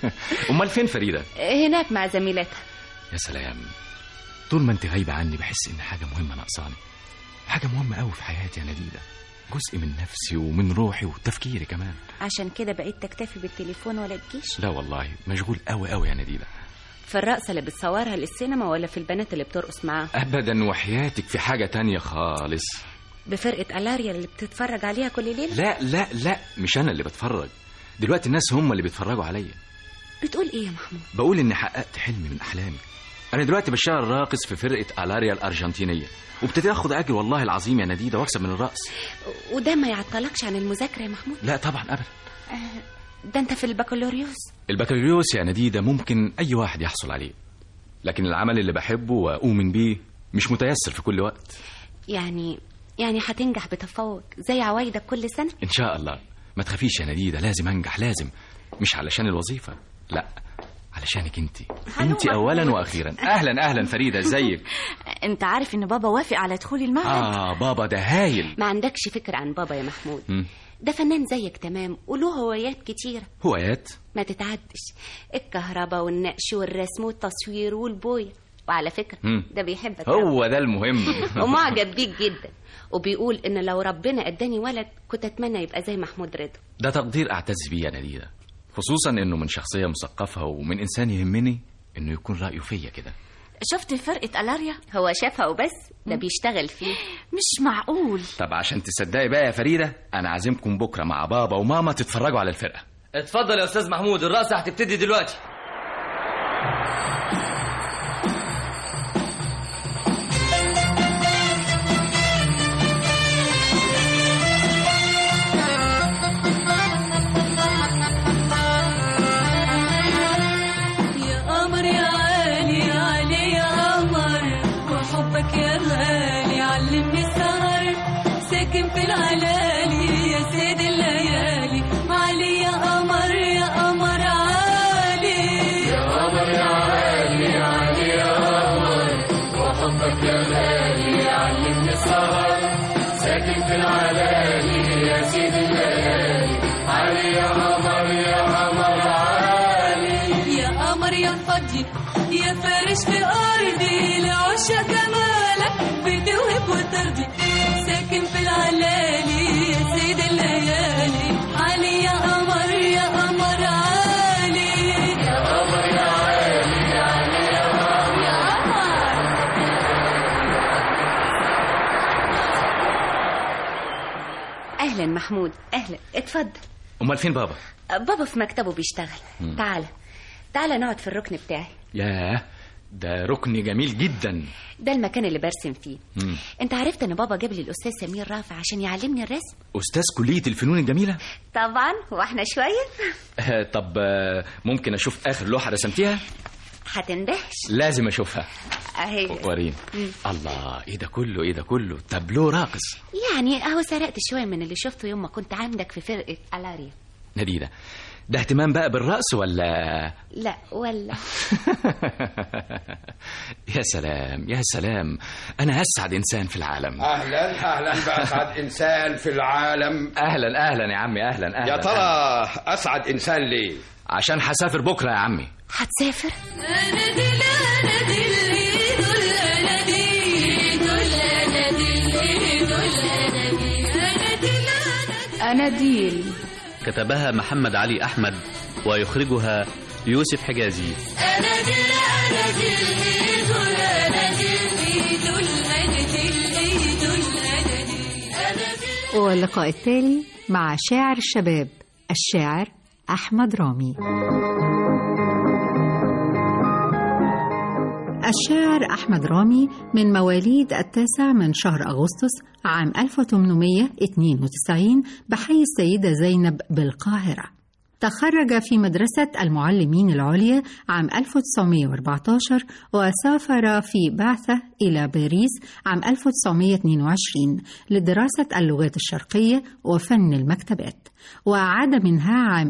امال فين فريده هناك مع زميلتها يا سلام طول ما انت غايبه عني بحس ان حاجه مهمه ناقصاني حاجه مهمه قوي في حياتي يا نبيله جزء من نفسي ومن روحي وتفكيري كمان عشان كده بقيت تكتفي بالتليفون ولا تجيش لا والله مشغول قوي قوي يا نبيله في الرقصة اللي بتصورها للسينما ولا في البنات اللي بترقص معاها ابدا وحياتك في حاجه تانية خالص بفرقة ألاريا اللي بتتفرج عليها كل ليلة لا لا لا مش انا اللي بتفرج دلوقتي الناس هم اللي بيتفرجوا عليا بتقول ايه يا محمود بقول اني حققت حلمي من احلامي انا دلوقتي بشتغل راقص في فرقه الاريا الارجنتينيه وابتدي اخد اجر والله العظيم يا نديده واكسب من الرقص وده ما يعطلكش عن المذاكرة يا محمود لا طبعا ابدا آه، ده انت في البكالوريوس البكالوريوس يا نديده ممكن اي واحد يحصل عليه لكن العمل اللي بحبه واؤمن بيه مش متيسر في كل وقت يعني يعني هتنجح بتفوق زي عوايدك كل سنة ان شاء الله ما تخافيش يا نديده لازم انجح لازم مش علشان الوظيفه لا علشانك انت انت اولا واخيرا اهلا اهلا فريده ازيك انت عارف ان بابا وافق على دخولي المعهد اه بابا ده هايل ما عندكش فكرة عن بابا يا محمود مم. ده فنان زيك تمام وله هوايات كتيرة هوايات ما تتعدش الكهرباء والنقش والرسم والتصوير والبوية وعلى فكرة مم. ده بيحبك هو ده المهم ومعجب بيك جدا وبيقول ان لو ربنا اداني ولد كنت اتمنى يبقى زي محمود رضا ده تقدير اعتز بيه يا نديده خصوصا انه من شخصيه مثقفه ومن انسان يهمني انه يكون رايه فيا كده شفت فرقة ألاريا هو شافها وبس ده بيشتغل فيه مش معقول طب عشان تصدقي بقى يا فريده انا عازمكم بكره مع بابا وماما تتفرجوا على الفرقه اتفضل يا استاذ محمود الرقصه هتبتدي دلوقتي يا قمر يا عالي يا علي يا قمر وحبك يا غالي علمني السهر ساكن في العلالي يا سيد الليالي علي يا قمر يا قمر عالي يا قمر يا عالي يا علي يا قمر وحبك يا غالي علمني السهر ساكن في العلالي يا سيد الليالي علي يا قمر يا قمر عالي يا قمر يا فضي يا فارش في أرضي لعشا جمالك بتوهب وترضي ساكن في العلالي يا سيد الليالي علي يا قمر يا قمر عالي يا قمر يا عالي يا علي يا قمر يا قمر اهلا محمود اهلا اتفضل امال فين بابا بابا في مكتبه بيشتغل مم. تعالى تعالى نقعد في الركن بتاعي ياه ده ركن جميل جدا ده المكان اللي برسم فيه مم. انت عرفت ان بابا جاب لي الاستاذ سمير رافع عشان يعلمني الرسم أستاذ كلية الفنون الجميلة طبعا واحنا شويه آه، طب آه، ممكن أشوف آخر لوحة رسمتيها هتندهش لازم أشوفها اهي وريني مم. الله إيه ده كله إيه ده كله تابلو راقص يعني اهو سرقت شويه من اللي شفته يوم ما كنت عندك في فرقه الاريا نديدة ده اهتمام بقى بالرقص ولا لا ولا يا سلام يا سلام أنا أسعد إنسان في العالم اهلا اهلا باسعد انسان في العالم أهلا أهلا يا عمي أهلا أهلا يا ترى اسعد انسان ليه عشان هسافر بكرة يا عمي هتسافر اناديل اناديل ايدول اناديل ايدول اناديل ايدول اناديل اناديل أناديل كتبها محمد علي أحمد ويخرجها يوسف حجازي اناديل اناديل ايدول اناديل ايدول اناديل ايدول اناديل واللقاء التالي مع شاعر الشباب الشاعر أحمد رامي الشاعر أحمد رامي من مواليد التاسع من شهر أغسطس عام 1892 بحي السيدة زينب بالقاهرة تخرج في مدرسة المعلمين العليا عام 1914 وسافر في بعثة إلى باريس عام 1922 لدراسة اللغات الشرقية وفن المكتبات وعاد منها عام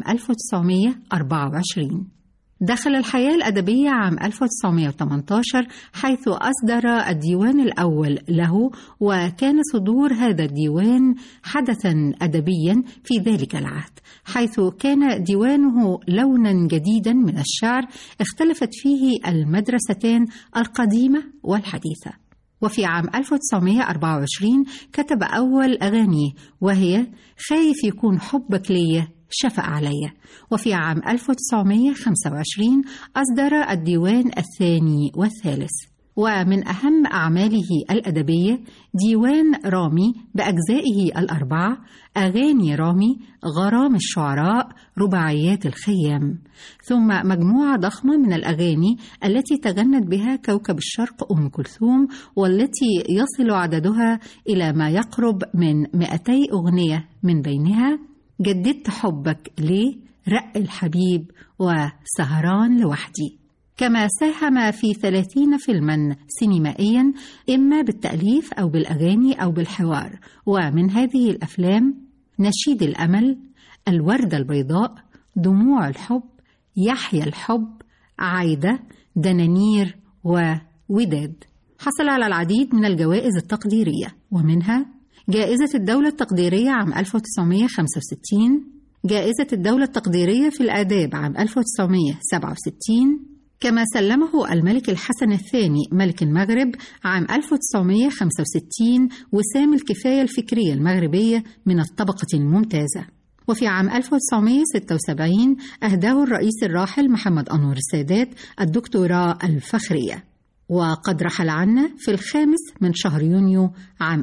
1924 دخل الحياة الأدبية عام 1918 حيث أصدر الديوان الأول له وكان صدور هذا الديوان حدثا أدبيا في ذلك العهد حيث كان ديوانه لونا جديدا من الشعر اختلفت فيه المدرستان القديمة والحديثة وفي عام 1924 كتب أول أغانيه وهي خايف يكون حبك ليا شفق عليا وفي عام 1925 أصدر الديوان الثاني والثالث ومن أهم أعماله الأدبية ديوان رامي بأجزائه الأربعة أغاني رامي غرام الشعراء رباعيات الخيام ثم مجموعة ضخمة من الأغاني التي تغنت بها كوكب الشرق أم كلثوم والتي يصل عددها إلى ما يقرب من 200 أغنية من بينها جددت حبك ليه رق الحبيب وسهران لوحدي كما ساهم في ثلاثين فيلما سينمائيا إما بالتأليف أو بالأغاني أو بالحوار ومن هذه الأفلام نشيد الأمل الوردة البيضاء دموع الحب يحيى الحب عايدة دنانير ووداد حصل على العديد من الجوائز التقديرية ومنها جائزة الدولة التقديرية عام 1965 جائزة الدولة التقديرية في الآداب عام 1967 كما سلمه الملك الحسن الثاني ملك المغرب عام 1965 وسام الكفاية الفكرية المغربية من الطبقة الممتازة وفي عام 1976 أهداه الرئيس الراحل محمد أنور السادات الدكتوراه الفخرية وقد رحل عنا في الخامس من شهر يونيو عام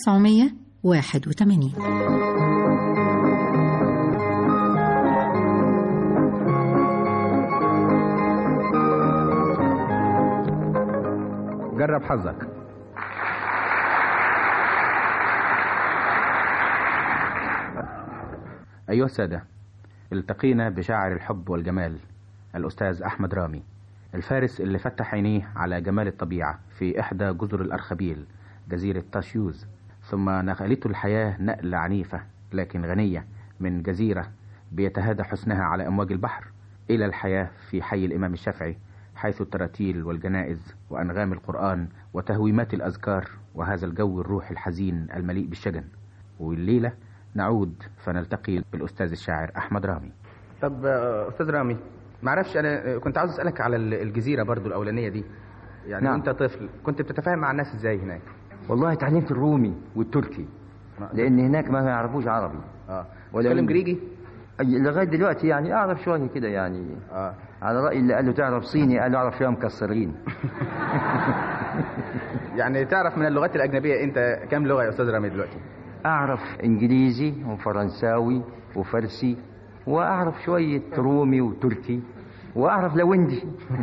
1981 جرب حظك أيها السادة التقينا بشاعر الحب والجمال الأستاذ أحمد رامي الفارس اللي فتح عينيه على جمال الطبيعة في إحدى جزر الأرخبيل جزيرة تاشيوز ثم نقلته الحياة نقلة عنيفة لكن غنية من جزيرة بيتهادى حسنها على أمواج البحر إلى الحياة في حي الإمام الشافعي حيث التراتيل والجنائز وأنغام القرآن وتهويمات الأذكار وهذا الجو الروح الحزين المليء بالشجن والليلة نعود فنلتقي بالأستاذ الشاعر أحمد رامي طب آه، استاذ رامي معرفش انا كنت عاوز اسالك على ال- الجزيره برضو الاولانيه دي يعني نعم. وانت طفل كنت بتتفاهم مع الناس ازاي هناك والله اتعلمت الرومي والتركي لان هناك ما يعرفوش عربي اه ولا تتكلم إنجليزي. جريجي أي- لغايه دلوقتي يعني اعرف شويه كده يعني اه على راي اللي قال له تعرف صيني قال له اعرف شويه مكسرين يعني تعرف من اللغات الاجنبيه انت كام لغه يا استاذ رامي دلوقتي اعرف انجليزي وفرنساوي وفارسي واعرف شويه رومي وتركي واعرف لوندي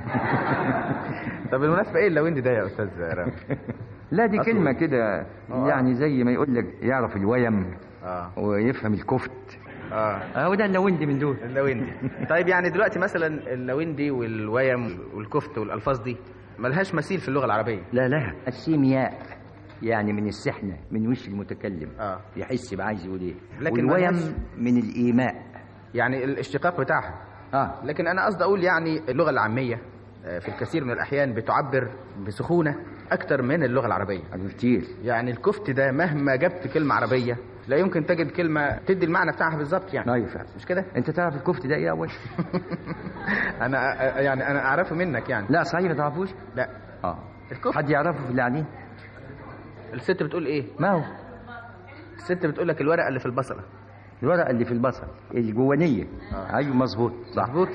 طب بالمناسبه ايه اللويندي ده يا استاذ رامي لا دي أصله. كلمة كده آه. يعني زي ما يقول لك يعرف الويم اه ويفهم الكفت اه اهو ده اللوندي من دول اللويندي طيب يعني دلوقتي مثلا اللويندي والويم والكفت والالفاظ دي ملهاش مثيل في اللغه العربيه لا لا السيمياء يعني من السحنة من وش المتكلم اه يحس بعايز يقول ايه لكن والويم ملهاش- من الإيماء يعني الاشتقاق بتاعها اه لكن انا قصدي اقول يعني اللغه العاميه آه، في الكثير من الاحيان بتعبر بسخونه اكتر من اللغه العربيه كتير يعني الكفت ده مهما جبت كلمه عربيه لا يمكن تجد كلمه تدي المعنى بتاعها بالظبط يعني ايوه فعلا مش كده انت تعرف الكفت ده ايه اول انا آه، يعني انا اعرفه منك يعني لا صحيح ما تعرفوش لا اه الكفت حد يعرفه في اللي قاعدين الست بتقول ايه ما هو الست بتقول لك الورقه اللي في البصله الورقة اللي في البصل الجوانية آه. ايوه مظبوط صح مظبوط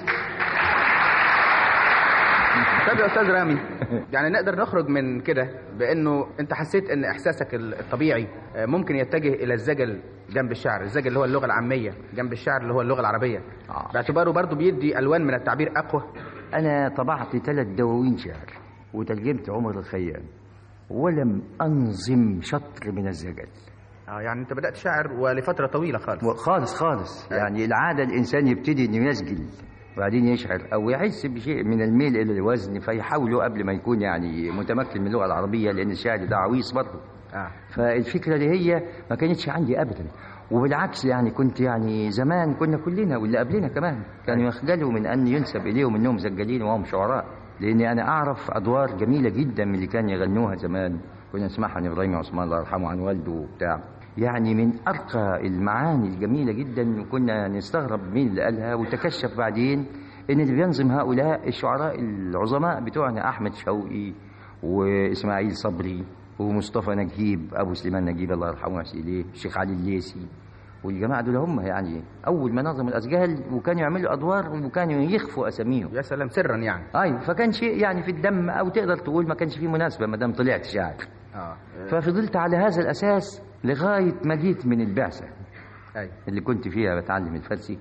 طب يا استاذ رامي يعني نقدر نخرج من كده بانه انت حسيت ان احساسك الطبيعي آه، ممكن يتجه الى الزجل جنب الشعر الزجل اللي هو اللغه العاميه جنب الشعر اللي هو اللغه العربيه آه. باعتباره برضه بيدي الوان من التعبير اقوى انا طبعت ثلاث دواوين شعر وترجمت عمر الخيام ولم انظم شطر من الزجل اه يعني انت بدات شاعر ولفتره طويله خالص خالص خالص يعني العادة الإنسان يبتدي إنه يسجل وبعدين يشعر أو يحس بشيء من الميل إلى الوزن فيحاوله قبل ما يكون يعني متمكن من اللغة العربية لأن الشعر ده عويص برضه آه. فالفكرة اللي هي ما كانتش عندي أبدا وبالعكس يعني كنت يعني زمان كنا كلنا واللي قبلنا كمان كانوا يخجلوا من أن ينسب إليهم أنهم زجالين وهم شعراء لأني أنا أعرف أدوار جميلة جدا من اللي كان يغنوها زمان كنا نسمعها عن إبراهيم عثمان الله يرحمه عن والده وبتاع يعني من أرقى المعاني الجميلة جدا وكنا نستغرب مين اللي قالها وتكشف بعدين إن اللي بينظم هؤلاء الشعراء العظماء بتوعنا أحمد شوقي وإسماعيل صبري ومصطفى نجيب أبو سليمان نجيب الله يرحمه ويحسن إليه الشيخ علي الليسي والجماعة دول هم يعني أول ما نظموا الأسجال وكانوا يعملوا أدوار وكانوا يخفوا أساميهم يا سلام سرا يعني أيوة فكان شيء يعني في الدم أو تقدر تقول ما كانش فيه مناسبة ما دام طلعت شاعر اه ففضلت على هذا الأساس لغاية ما جيت من البعثة أيوة. اللي كنت فيها بتعلم الفارسي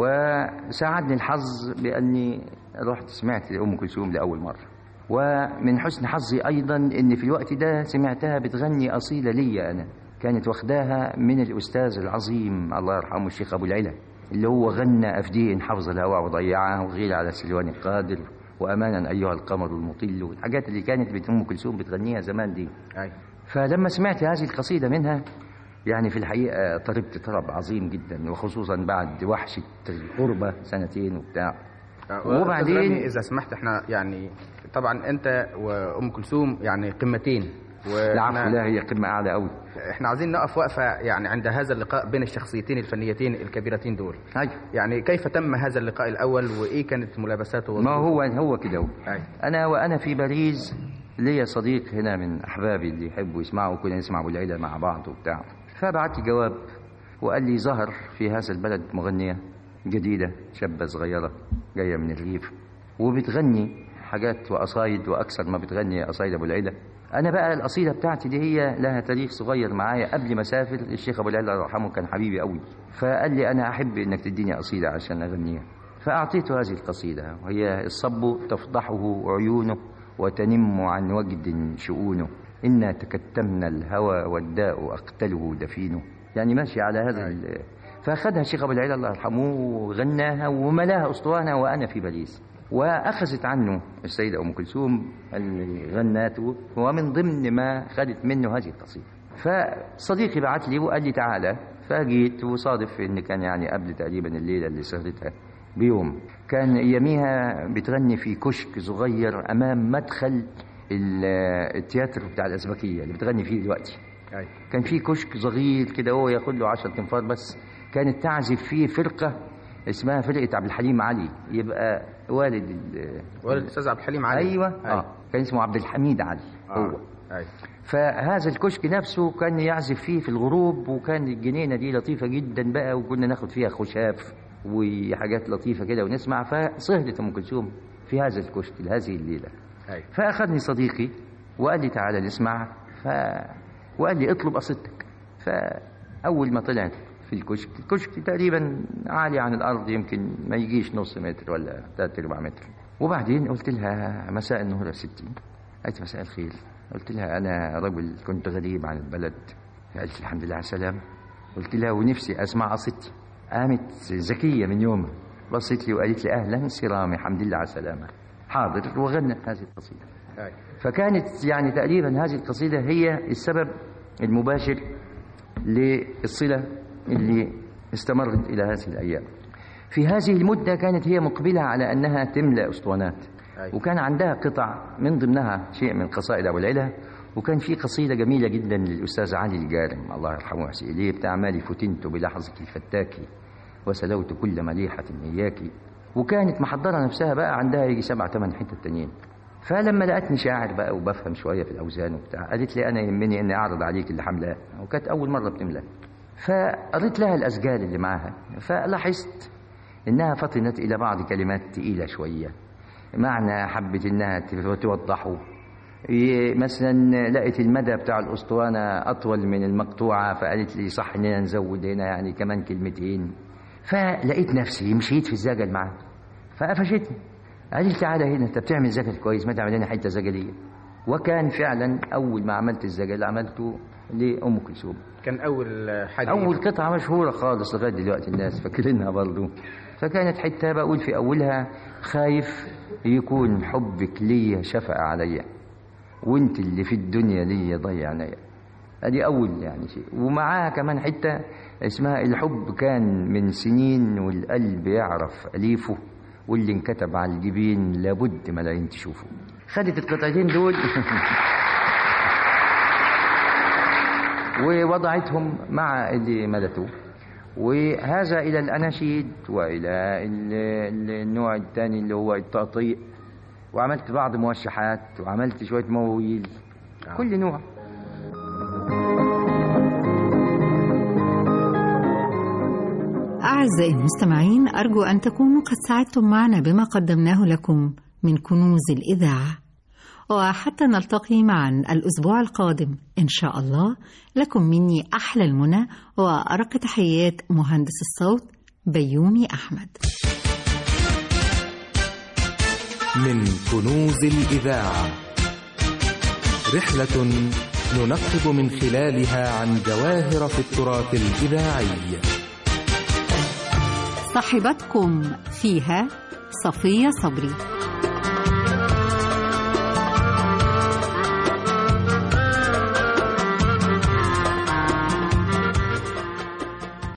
وساعدني الحظ بأني رحت سمعت أم كلثوم لأول مرة ومن حسن حظي أيضا أن في الوقت ده سمعتها بتغني أصيلة لي أنا كانت واخداها من الأستاذ العظيم الله يرحمه الشيخ أبو العلا اللي هو غنى أفديه حفظ الهوى وضيعها وغير على سلوان القادر وأمانا أيها القمر المطل والحاجات اللي كانت بت- أم كلثوم بتغنيها زمان دي أيوة. فلما سمعت هذه القصيدة منها يعني في الحقيقة طربت طرب عظيم جدا وخصوصا بعد وحشة الغربة سنتين وبتاع وبعدين وبعدين اذا سمحت احنا يعني طبعا انت وام كلثوم يعني قمتين العفو لا هي قمة أعلى قوي احنا عايزين نقف وقفه يعني عند هذا اللقاء بين الشخصيتين الفنيتين الكبيرتين دول أيوة. يعني كيف تم هذا اللقاء الاول وايه كانت ملابساته ما وظروفه؟ هو هو كده هو. أيوة. أنا وأنا في باريس ليا صديق هنا من أحبابي اللي يحبوا يسمعوا كنا نسمع أبو العيلة مع بعض وبتاع فبعت لي جواب وقال لي ظهر في هذا البلد مغنية جديدة شابة صغيرة جاية من الريف وبتغني حاجات وقصايد وأكثر ما بتغني قصايد أبو العيلة أنا بقى القصيدة بتاعتي دي هي لها تاريخ صغير معايا قبل ما أسافر الشيخ أبو العيلة الله يرحمه كان حبيبي قوي فقال لي أنا أحب إنك تديني قصيدة عشان أغنيها فأعطيته هذه القصيدة وهي الصب تفضحه عيونه وتنم عن وجد شؤونه إنا تكتمنا الهوى والداء أقتله دفينه يعني ماشي على هذا ال- فأخذها الشيخ أبو العيلة الله يرحمه وغناها وملاها أسطوانة وأنا في باريس وأخذت عنه السيدة أم كلثوم اللي غناته ومن ضمن ما خدت منه هذه القصيدة فصديقي بعت لي وقال لي تعالى فجيت وصادف ان كان يعني قبل تقريبا الليله اللي سهرتها بيوم كان يميها بتغني في كشك صغير امام مدخل ال- التياتر بتاع الازبكيه اللي بتغني فيه دلوقتي أيوة. كان في كشك صغير كده هو ياخد له 10 تنفار بس كانت تعزف فيه فرقه اسمها فرقه عبد الحليم علي يبقى والد ال- والد الاستاذ عبد الحليم علي ايوه أيوة. اه كان اسمه عبد الحميد علي هو أيوة. فهذا الكشك نفسه كان يعزف فيه في الغروب وكان الجنينه دي لطيفه جدا بقى وكنا ناخد فيها خشاف وحاجات لطيفه كده ونسمع فسهرت ام كلثوم في هذا الكشك هذه الليله أيوة. فاخذني صديقي وقال لي تعالى نسمع ف... وقال لي اطلب قصيدتك فاول ما طلعت في الكشك الكشك تقريبا عالي عن الأرض يمكن ما يجيش نص متر ولا ثلاثة أرباع متر وبعدين قلت لها مساء النهار يا ستي قالت مساء الخير قلت لها أنا رجل كنت غريب عن البلد قالت لي الحمد لله على السلامة قلت لها ونفسي أسمع قصتي قامت ذكية من يومها بصت لي وقالت لي أهلا سرامي الحمد لله على السلامة حاضر وغنت هذه القصيدة فكانت يعني تقريبا هذه القصيدة هي السبب المباشر للصلة اللي استمرت إلى هذه الأيام في هذه المدة كانت هي مقبلة على أنها تملأ أسطوانات وكان عندها قطع من ضمنها شيء من قصائد أبو العلا وكان في قصيدة جميلة جدا للأستاذ علي الجارم الله يرحمه ويحسن إليه بتاع مالي فتنت بلحظك الفتاكي وسلوت كل مليحة إياكي وكانت محضرة نفسها بقى عندها يجي سبع ثمان حتت تانيين فلما لقتني شاعر بقى وبفهم شويه في الاوزان وبتاع قالت لي انا يهمني اني اعرض عليك اللي حملاه وكانت اول مره بتملاه فقريت لها الاسجال اللي معاها فلاحظت انها فطنت الى بعض كلمات تقيله شويه معنى حبت انها توضحه مثلا لقيت المدى بتاع الاسطوانه اطول من المقطوعه فقالت لي صح اننا نزود هنا يعني كمان كلمتين فلقيت نفسي مشيت في الزجل معاها فقفشتني قال لي تعالى هنا انت بتعمل زجل كويس ما تعمل لنا حته زجليه وكان فعلا اول ما عملت الزجل عملته لام كلثوم كان اول حاجه اول قطعه مشهوره خالص لغايه دلوقتي الناس فاكرينها برضه فكانت حته بقول في اولها خايف يكون حبك ليا شفقه عليا وانت اللي في الدنيا ليا ضيع عينيا ادي اول يعني شيء ومعاها كمان حته اسمها الحب كان من سنين والقلب يعرف اليفه واللي انكتب على الجبين لابد ملايين تشوفه خدت القطعتين دول ووضعتهم مع اللي ملته وهذا إلى الأناشيد وإلى النوع الثاني اللي هو التقطيع وعملت بعض موشحات وعملت شوية مواويل كل نوع أعزائي المستمعين أرجو أن تكونوا قد ساعدتم معنا بما قدمناه لكم من كنوز الإذاعة وحتى نلتقي معا الأسبوع القادم إن شاء الله لكم مني أحلى المنى وأرق تحيات مهندس الصوت بيومي أحمد من كنوز الإذاعة رحلة ننقب من خلالها عن جواهر في التراث الإذاعي صاحبتكم فيها صفية صبري